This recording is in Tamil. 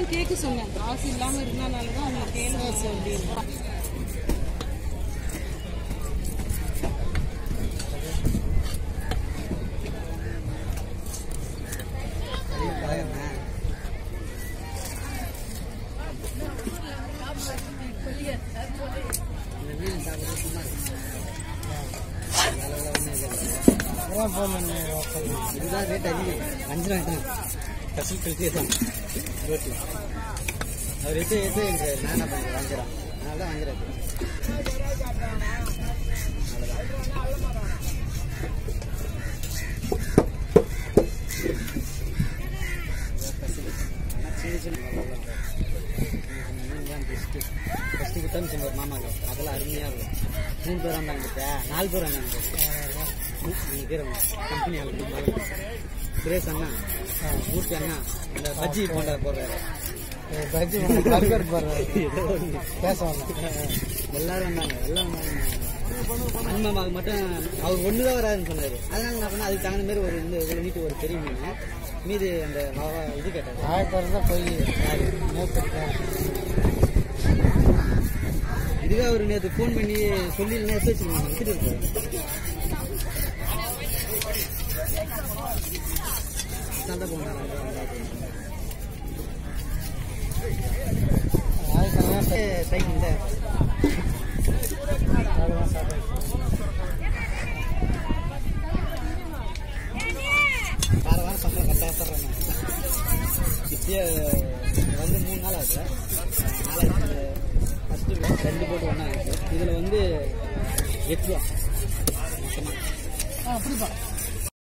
தான் கேட்க சொன்னேன் காசு இல்லாம இருந்தனால தான் அவங்க கேளுங்க அப்படின்னு இதுதான் ரேட் அதிகம் அஞ்சு ரூபாய் தான் கசில் கழிச்சே தான் ரோட்டில் அவர் எது எது எங்க நான் என்ன பண்ணுறேன் வாங்கிறேன் அதனால தான் வாங்கிறேன் ஃபஸ்ட்டு கிட்டம் சொன்ன ஒரு மாமாக்கு அதெல்லாம் அருமையாக இருக்கும் மூணு பேர் வந்தாங்க இப்போ நாலு பேர் வந்தாங்க அங்கே பேர் கம்பெனி ஆளுக்கு சுரேஷ் அண்ணா மூர்த்தி அண்ணா இந்த பஜ்ஜி போண்டா போடுறாரு பஜ்ஜி பர்கர் போடுறாரு பேச எல்லாரும் வந்தாங்க எல்லாம் வந்தாங்க அன்மாமாவுக்கு மட்டும் அவர் ஒன்று தான் வராதுன்னு சொன்னார் அதனால நான் பண்ணேன் அதுக்கு தகுந்த மாதிரி ஒரு இந்த இவ்வளோ நீட்டு ஒரு பெரிய மீன் மீது அந்த வா- இது கேட்டார் ஆயிரத்தி தான் போய் இதுவே அவர் நேற்று ஃபோன் பண்ணி சொல்லி இல்லைன்னா எடுத்து வச்சுருவாங்க எடுத்துட்டு இருப்பாரு சண்டை போனாங்க சைக்கிள் இந்த வார வாரம் சம்பளம் கரெக்டாக தர்றேன் இப்பயே வந்து மூணு நாள் ஆகுது நாலாயிரத்தி ஃபஸ்ட்டு ரெண்டு போட்டு ஒன்றா இதில் வந்து எட்டு ரூபா மொத்தமாக அப்படிப்பா